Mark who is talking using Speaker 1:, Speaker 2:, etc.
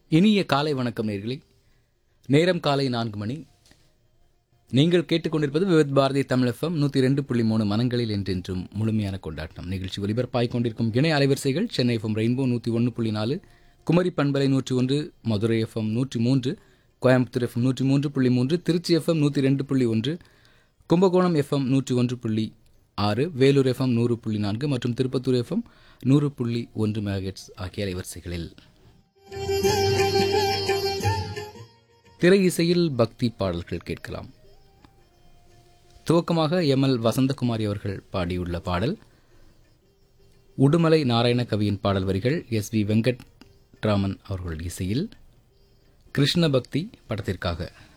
Speaker 1: இனிய காலை வணக்கம் நேர்களே நேரம் காலை நான்கு மணி நீங்கள் கேட்டுக்கொண்டிருப்பது விவித் பாரதி தமிழ் எஃப்எம் நூற்றி ரெண்டு புள்ளி மூணு மனங்களில் என்றென்றும் முழுமையான கொண்டாட்டம் நிகழ்ச்சி ஒலிபரப்பாய் கொண்டிருக்கும் இணை அலைவரிசைகள் சென்னை எஃப்எம் ரெயின்போ நூற்றி ஒன்று புள்ளி நாலு குமரி பண்பலை நூற்றி ஒன்று மதுரை எஃப்எம் நூற்றி மூன்று கோயம்புத்தூர் எஃப்எம் நூற்றி மூன்று புள்ளி மூன்று திருச்சி எஃப்எம் நூற்றி ரெண்டு புள்ளி ஒன்று கும்பகோணம் எஃப்எம் நூற்றி ஒன்று புள்ளி ஆறு வேலூர் எஃப்எம் நூறு புள்ளி நான்கு மற்றும் திருப்பத்தூர் எஃப்எம் நூறு புள்ளி ஒன்று மெகாஹெட்ஸ் ஆகிய அலைவரிசைகளில் திரை இசையில் பக்தி பாடல்கள் கேட்கலாம் துவக்கமாக எம் எல் வசந்தகுமாரி அவர்கள் பாடியுள்ள பாடல் உடுமலை நாராயண கவியின் பாடல் வரிகள் எஸ் வி வெங்கட்ராமன் அவர்கள் இசையில் கிருஷ்ண பக்தி படத்திற்காக